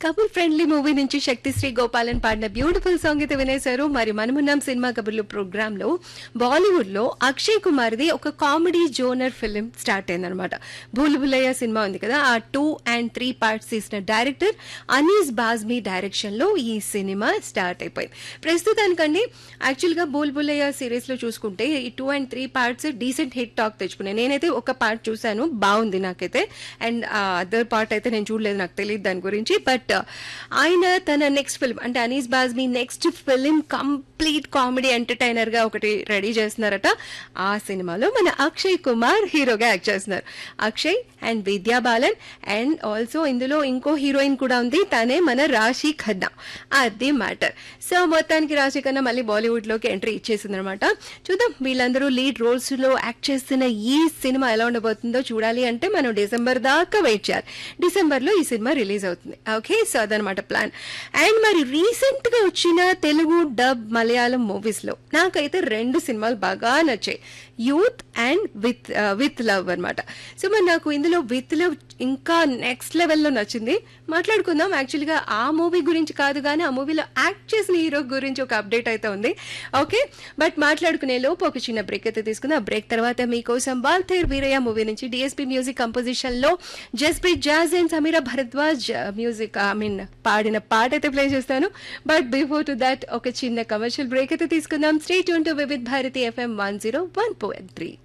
couple friendly movie నుంచి శక్తిశ్రీ గోపాలన్ పాడిన beautiful song అయితే వినేశారు మరి మనమున్నాం సినిమా కబుర్లు ప్రోగ్రామ్ లో బాలీవుడ్ లో అక్షయ్ కుమార్ది ఒక కామెడీ జోనర్ ఫిలిం స్టార్ట్ అయిందనమాట భూల్ భులయ్య సినిమా ఉంది కదా ఆ టూ అండ్ త్రీ పార్ట్స్ తీసిన డైరెక్టర్ అనీస్ బాజ్మీ డైరెక్షన్ లో ఈ సినిమా స్టార్ట్ అయిపోయింది ప్రస్తుతానికండి యాక్చువల్ గా భూల్ భులయ్య సిరీస్ లో చూసుకుంటే ఈ two and three parts decent hit talk తెచ్చుకున్నాయి నేనైతే ఒక పార్ట్ చూశాను బాగుంది నాకైతే అండ్ అదర్ పార్ట్ అయితే నేను చూడలేదు నాకు తెలియదు దాని గురించి బట్ ఆయన తన నెక్స్ట్ ఫిల్మ్ అంటే Anees Bazmee next film complete comedy entertainer గా ఒకటి రెడీ చేస్తున్నారట ఆ సినిమాలో మన అక్షయ్ కుమార్ హీరోగా యాక్ట్ చేస్తున్నారు Akshay and Vidya Balan and also ఇందులో ఇంకో హీరోయిన్ కూడా ఉంది తనే మన రాశి ఖన్నా అది మ్యాటర్ సో మొత్తానికి రాశి ఖన్నా మళ్ళీ బాలీవుడ్ లోకి ఎంట్రీ ఇచ్చేసింది అనమాట చూద్దాం వీళ్ళందరూ లీడ్ రోల్స్ లో యాక్ట్ చేస్తున్న ఈ సినిమా ఎలా ఉండబోతుందో చూడాలి అంటే మనం డిసెంబర్ దాకా వెయిట్ చేయాలి డిసెంబర్ లో ఈ సినిమా రిలీజ్ అవుతుంది ఓకే సో అదనమాట ప్లాన్ అండ్ మరి రీసెంట్ గా వచ్చిన తెలుగు డబ్ మలయాళం మూవీస్ లో నాకైతే రెండు సినిమాలు బాగా నచ్చాయి youth and with with love అన్నమాట సో మరి నాకు ఇందులో విత్ లవ్ ఇంకా నెక్స్ట్ లెవెల్లో నచ్చింది మాట్లాడుకుందాం యాక్చువల్గా ఆ మూవీ గురించి కాదు కానీ ఆ మూవీలో యాక్ట్ చేసిన హీరో గురించి ఒక అప్డేట్ అయితే ఉంది ఓకే బట్ మాట్లాడుకునే లోపు ఒక చిన్న బ్రేక్ అయితే తీసుకుందాం ఆ బ్రేక్ తర్వాత మీకోసం బాల్తేర్ వీరయ్య మూవీ నుంచి డిఎస్పీ మ్యూజిక్ కంపోజిషన్ లో Jaspreet Jasz and Sameera Bharadwaj music I mean పాడిన పాట అయితే ప్లే చేస్తాను బట్ బిఫోర్ టు దాట్ ఒక చిన్న కమర్షియల్ బ్రేక్ అయితే తీసుకుందాం state to Vividh Bharati FM one zero one point three